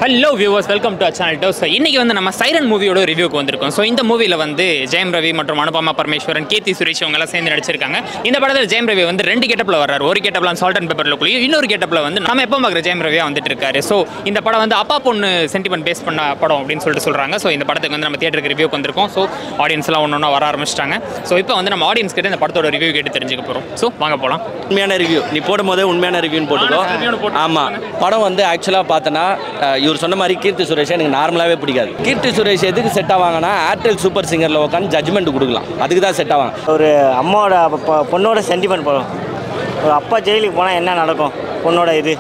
Hello viewers welcome to channel டோ so இன்றைக்கி வந்து நம்ம சைரன் மூவியோட ரிவ்யூக்கு வந்திருக்கோம் ஸோ இந்த மூவியில் வந்து ஜெயம் ரவி மற்றும் அனுபமா பரமேஸ்வரன் கீர்த்தி சுரேஷ் இவங்க எல்லாம் சேர்ந்து நடிச்சிருக்காங்க இந்த படத்தில் ஜெயம் ரவி வந்து ரெண்டு கெட்டப்பில் வர்றாரு ஒரு கெட்டப்பில் சால்ட் அண்ட் பேப்பர் லுக்லையும் இன்னொரு கெட்டப்பில் வந்து நம்ம எப்போ பார்க்குற ஜெயம் ரவியாக வந்துட்டு இருக்காரு ஸோ இந்த படம் வந்து அப்பா பொண்ணு சென்டிமெண்ட் பேஸ் பண்ண படம் அப்படின்னு சொல்லிட்டு சொல்கிறாங்க ஸோ இந்த படத்துக்கு வந்து நம்ம தியேட்டருக்கு ரிவ்யூக்கு வந்திருக்கோம் ஸோ ஆடியன்ஸ்லாம் ஒன்று ஒன்றா வர ஆரம்பிச்சிட்டாங்க ஸோ இப்போ வந்து நம்ம ஆடியன்ஸ் கிட்ட இந்த படத்தோட ரிவ்யூ கேட்டு தெரிஞ்சுக்க போகிறோம் ஸோ வாங்க போகலாம் உண்மையான ரிவ்யூ நீ போடும் போதே உண்மையான ரிவ்யூன்னு போட்டுக்கோ ஆ, review னு போட்டு ஆமாம் படம் வந்து ஆக்சுவலாக பார்த்தோன்னா அஹ், இவர் சொன்ன மாதிரி கீர்த்தி சுரேஷ் எனக்கு நார்மலாகவே பிடிக்காது கீர்த்தி சுரேஷ் எதுக்கு செட் ஆவாங்கன்னா ஏர்டெல் சூப்பர் சிங்கரில் உட்காந்து ஜட்ஜ்மெண்ட் கொடுக்கலாம் அதுக்கு தான் செட் ஆவாங்க ஒரு அம்மாவோட அப்ப- பொ- பொண்ணோட சென்டிமெண்ட் படம் ஒரு அப்பா ஜெயிலுக்கு போனால் என்ன நடக்கும் பொண்ணோட இது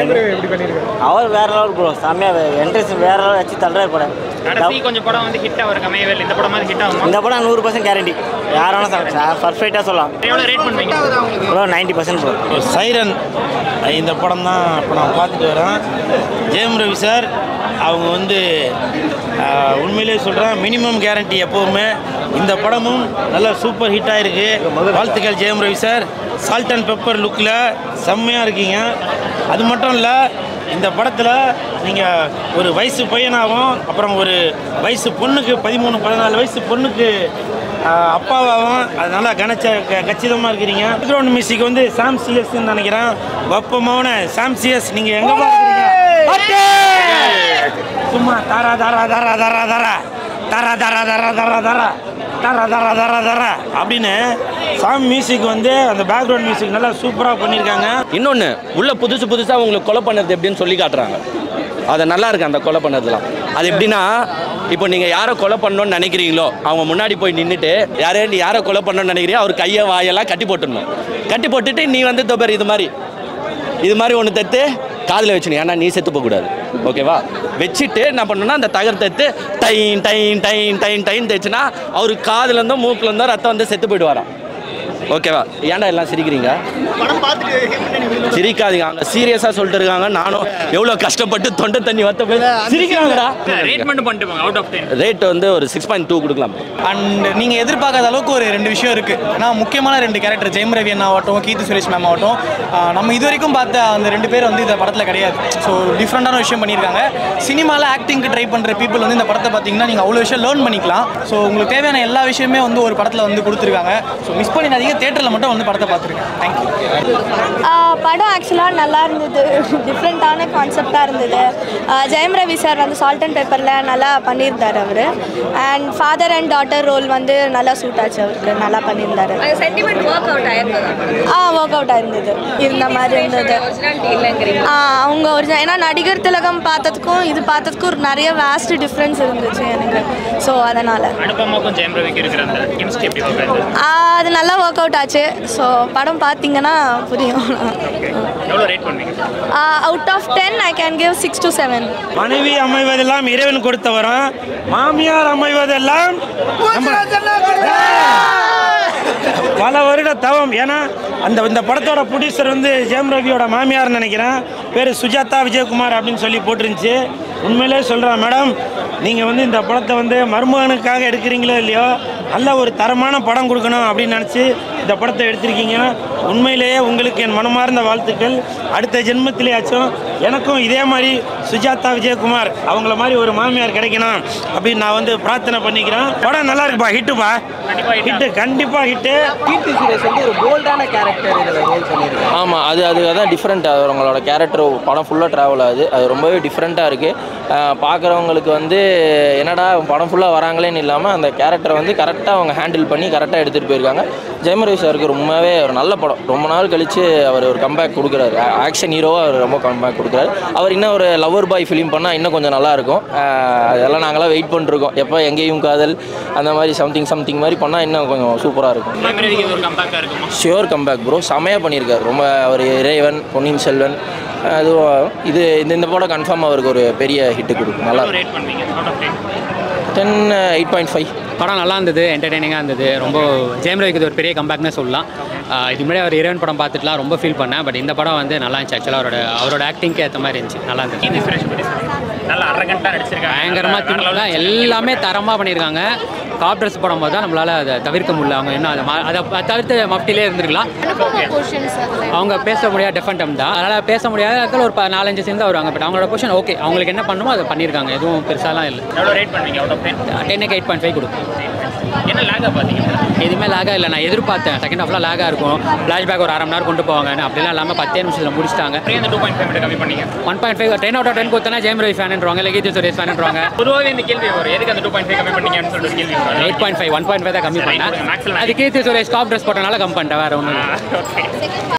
அவர் வேற லெவல் ப்ரோ செம்மையாக என்ட்ரன்ஸ் வேற லெவல் வச்சு தள்ளுறாரு படம் கடைசி கொஞ்சம் படம் வந்து ஹிட் ஆகிற அமையவே இல்லை இந்த படம் மாதிரி ஹிட் ஆகும் இந்த படம் நூறு பர்சன்ட் கேரண்டி யார் வேணால் பர்ஃபெக்டாக சொல்லலாம் எவ்வளோ ரேட் பண்ணுவீங்க ப்ரோ நைன்ட்டி பர்சன்ட் ப்ரோ ஒரு சைரன் இந்த படம் தான் இப்போ நான் பார்த்துட்டு வரேன் ஜெயம் ரவி சார் அவங்க வந்து ஆஹ், உண்மையிலேயே சொல்கிறேன் மினிமம் கேரண்டி எப்போவுமே இந்த படமும் நல்லா சூப்பர் ஹிட் ஆயிருக்கு வாழ்த்துக்கள் Jayam Ravi sir salt and pepper லுக்கில் செம்மையாக இருக்கீங்க அது மட்டும் இல்லை இந்த படத்தில் நீங்கள் ஒரு வயசு பையனாகவும் அப்புறம் ஒரு வயசு பொண்ணுக்கு பதிமூணு பதினாலு வயசு பொண்ணுக்கு ஆஹ் அப்பாவாகவும் அதனால கணச்ச க- கச்சிதமா இருக்கிறீங்க பேக்ரவுண்ட் மியூசிக் வந்து சாம் சிஎஸ் நினைக்கிறேன் வப்பமான சாம் சிஎஸ் நீங்க எங்க பாக்குறீங்க சும்மா தாரா தாரா தாரா தாரா தாரா தாரா தாரா தாரா தாரா தாரா தாரா தாரா தாரா தாரா அப்படின்னு சாம் மியூசிக் வந்து அந்த பேக்ரவுண்ட் மியூசிக் நல்லா சூப்பராக பண்ணியிருக்காங்க இன்னொன்று உள்ள புதுசு புதுசாக உங்களுக்கு கொலை பண்ணுறது எப்படின்னு சொல்லி காட்டுறாங்க அது நல்லா இருக்கு அந்த கொலை பண்ணதுலாம் அது எப்படின்னா இப்போ நீங்கள் யாரை கொலை பண்ணணும்னு நினைக்கிறீங்களோ அவங்க முன்னாடி போய் நின்றுட்டு யாரே நீ யாரை கொலை பண்ணணும்னு நினைக்கிறீங்க அவர் கையை வாயெல்லாம் கட்டி போட்டுடணும் கட்டி போட்டுட்டு நீ வந்து தொபர் இது மாதிரி இது மாதிரி ஒன்று தத்து காதில் வச்சுணும் ஏன்னா நீ செத்து போகக்கூடாது ஓகேவா வச்சுட்டு என்ன பண்ணணும்னா அந்த தகர் தத்து டைன் டைன் டைன் டைன் டைன் தேய்ச்சுன்னா அவர் காதுலேருந்தோ மூக்குலேருந்தோ ரத்தம் வந்து செத்து போயிடுவாராம் ஓகேவா ஏன்டா எல்லாம் சிரிக்கிறீங்க சிரிக்காதீங்க அவங்க சீரியஸாக சொல்லிட்டு இருக்காங்க நானும் எவ்வளோ கஷ்டப்பட்டு தொண்டை தண்ணி வத்த போய் சிரிக்கிறாங்கடா ரேட் மட்டும் பண்ணிட்டு போங்க அவுட் ஆஃப் டென் ரேட் வந்து ஒரு சிக்ஸ் பாயிண்ட் டூ கொடுக்கலாம் அண்ட் நீங்கள் எதிர்பார்க்காத அளவுக்கு ஒரு ரெண்டு விஷயம் இருக்குது ஏன்னா முக்கியமான ரெண்டு கேரக்டர் ஜெயம் ரவி அண்ணா ஆகட்டும் கீர்த்தி சுரேஷ் மேம் ஆகட்டும் ஆஹ் நம்ம இது வரைக்கும் பார்த்த அந்த ரெண்டு பேர் வந்து இந்த படத்தில் கிடையாது ஸோ டிஃப்ரெண்ட்டான விஷயம் பண்ணியிருக்காங்க சினிமாவில் ஆக்டிங்க்கு ட்ரை பண்ணுற பீப்புள் வந்து இந்த படத்தை பார்த்தீங்கன்னா நீங்கள் அவ்வளோ விஷயம் லேர்ன் பண்ணிக்கலாம் ஸோ உங்களுக்கு தேவையான எல்லா விஷயமே வந்து ஒரு படத்தில் வந்து கொடுத்துருக்காங்க ஸோ மிஸ் பண்ணிடாதீங்க தேட்டரில் மட்டும் வந்து படத்தை பார்த்துருக்கேன் தேங்க்யூ ஆஹ் படம் ஆக்சுவலாக நல்லா இருந்தது டிஃப்ரெண்ட்டான கான்செப்டாக இருந்தது ஆஹ் ஜெயம் ரவி சார் வந்து சால்ட் அண்ட் பேப்பரில் நல்லா பண்ணியிருந்தார் அவர் and father and daughter role வந்து நல்லா சூட் ஆச்சு அவருக்கு நல்லா பண்ணியிருந்தாரு சென்டிமெண்ட் ஒர்க் அவுட் ஆயிருந்ததா ஆ ஒர்க் அவுட் ஆயிருந்தது இருந்த மாதிரி இருந்தது ஒரிஜினாலிட்டி இல்லைங்கிறீங்க ஆ அவங்க ஒரு ஏன்னா நடிகர் திலகம் பார்த்ததுக்கும் இது பார்த்ததுக்கும் ஒரு நிறைய வேஸ்ட் டிஃப்ரென்ஸ் இருந்துச்சு எனக்கு ஸோ அதனால் அனுபமாக்கும் ஜெயம் ரவிக்கு இருக்கிற அந்த கெமிஸ்ட்ரி எப்படி ஒர்க் ஆகுது அது நல்லா ஒர்க் அவுட் ஆச்சு ஸோ படம் பார்த்தீங்கன்னா புரியும் எவ்வளோ ரேட் பண்ணுவீங்க out of ten I can give six to seven மனைவி அமைவதெல்லாம் இறைவன் கொடுத்த வரம் மாமியார் அமைவதெல்லாம் நம்ம- பல வருட தவம் ஏன்னா அந்த இந்த படத்தோட ப்ரொடியூசர் வந்து ஜெயம் ரவியோட மாமியார்னு நினைக்கிறேன் பேர் சுஜாதா விஜயகுமார் அப்படின்னு சொல்லி போட்டிருந்துச்சு உண்மையிலே சொல்கிறேன் மேடம் நீங்கள் வந்து இந்த படத்தை வந்து மருமகனுக்காக எடுக்கிறீங்களோ இல்லையோ நல்ல ஒரு தரமான படம் கொடுக்கணும் அப்படின்னு நினச்சி இந்த படத்தை எடுத்திருக்கீங்க உண்மையிலேயே உங்களுக்கு என் மனமார்ந்த வாழ்த்துக்கள் அடுத்த ஜென்மத்திலேயாச்சும் எனக்கும் இதே மாதிரி சுஜாதா விஜயகுமார் அவங்கள மாதிரி ஒரு மாமியார் கிடைக்கணும் அப்படின்னு நான் வந்து பிரார்த்தனை பண்ணிக்கிறேன் படம் நல்லா இருக்குப்பா ஹிட்டுப்பா ஹிட்டு கண்டிப்பாக ஹிட்டு கீர்த்தி சுரேஷ் வந்து ஒரு போல்டான கேரக்டர் இதில் ரோல் பண்ணியிருக்காங்க ஆமாம் அது அது அதான் டிஃப்ரெண்ட் அது அவங்களோட கேரக்டர் படம் ஃபுல்லாக ட்ராவல் ஆகுது அது ரொம்பவே டிஃப்ரெண்ட்டாக இருக்குது பார்க்குறவங்களுக்கு வந்து என்னடா படம் ஃபுல்லாக வராங்களேன்னு இல்லாமல் அந்த கேரக்டரை வந்து கரெக்டாக அவங்க ஹேண்டில் பண்ணி கரெக்டாக எடுத்துகிட்டு போயிருக்காங்க ஜெயமரவி சாருக்கு ரொம்பவே ஒரு நல்ல படம் ரொம்ப நாள் கழித்து அவர் ஒரு கம்பேக் கொடுக்குறாரு ஆக்ஷன் ஹீரோவாக அவர் ரொம்ப கம்பேக் கொடுக்குறாரு அவர் இன்னும் ஒரு லவர் பாய் ஃபிலிம் பண்ணால் இன்னும் கொஞ்சம் நல்லாயிருக்கும் அதெல்லாம் நாங்களாம் வெயிட் பண்ணிருக்கோம் எப்போ எங்கேயும் காதல் அந்த மாதிரி சம்திங் சம்திங் மாதிரி பண்ணால் இன்னும் கொஞ்சம் சூப்பராக இருக்கும் ஜெயம் ரவிக்கு இது ஒரு கம்பேக்காக இருக்குமா ஷியோர் கம்பேக் ப்ரோ செமையாக பண்ணியிருக்காரு ரொம்ப அவர் இறைவன் பொன்னியின் செல்வன் அதுவும் இது இந்த இந்த படம் கன்ஃபார்ம் அவருக்கு ஒரு பெரிய ஹிட்டு கொடுக்கும் நல்லா எவ்வளோ ரேட் பண்ணுவீங்க out of ten ten eight point five படம் நல்லா இருந்தது என்டர்டெய்னிங்காக இருந்தது ரொம்ப ஜெயம் ரவிக்கு இது ஒரு பெரிய கம்பேக்னே சொல்லலாம் ஆஹ் இதுக்கு முன்னாடி அவர் இறைவன் படம் பார்த்துட்டுலாம் ரொம்ப ஃபீல் பண்ணேன் பட் இந்த படம் வந்து நல்லா இருந்துச்சு ஆக்சுவலாக அவரோட அவரோட ஆக்டிங்க்கு ஏற்ற மாதிரி இருந்துச்சு நல்லா இருந்துச்சு கீர்த்தி சுரேஷ் பற்றி சொல்லுங்க. நல்லா அரகண்டாக நடிச்சிருக்காங்க பயங்கரமாக திமிலாம் எல்லாமே தரமாக பண்ணியிருக்காங்க காப் ட்ரெஸ் போடும்போது தான் நம்மளால் அதை தவிர்க்க முடியல அவங்க என்ன அதை ம- அதை தவிர்த்து மஃப்டிலே இருந்திருக்கலாம் அவங்க பேச முடியாத டெஃபன்டம் தான் அதனால் பேச முடியாத இடத்துல ஒரு ப- நாலஞ்சு சேர்ந்து வருவாங்க பட் அவங்களோட பொசிஷன் ஓகே அவங்களுக்கு என்ன பண்ணுமோ அதை பண்ணியிருக்காங்க எதுவும் பெருசாலாம் இல்லை எவ்வளோ ரேட் பண்ணுவீங்க அவுட் ஆஃப் டென் டென்னுக்கு எயிட் பாயிண்ட் ஃபைவ் கொடுக்கும் என்ன லேக்காக பார்த்தீங்க எதுவுமே லேகாக இல்லை நான் எதிர்பார்த்தேன் செகண்ட் ஹாஃப்லாம் லேகாக இருக்கும் ஃப்ளாஷ்பேக் ஒரு அரை மணி நேரம் கொண்டு போவாங்க அப்படிலாம் இல்லாமல் பத்தே நிமிஷத்தில் முடிச்சிட்டாங்க அப்படியே அந்த டூ பாயிண்ட் ஃபைவ் கம்மி பண்ணீங்க one point five ten out of ten கொடுத்தனா ஜெயம் ரவி ஃபேன்ன்றவாங்க இல்லை கீர்த்தி சுரேஷ் ஃபேன்ன்றவாங்க பொதுவாகவே இந்த கேள்வி வரும் எதுக்கு அந்த டூ பாயிண்ட் ஃபைவ் கம்மி பண்ணீங்கன்னு சொல்லிட்டு ஒரு கேள்வி வரும் eight point five one point five தான் கம்மி சரி, பண்ணேன் கொடுங்க, maximum. அது கீர்த்தி சுரேஷ் டாப் ட்ரெஸ் போட்டனால கம்மி பண்ணிட்டேன் வேறு ஒன்றும் ஓகே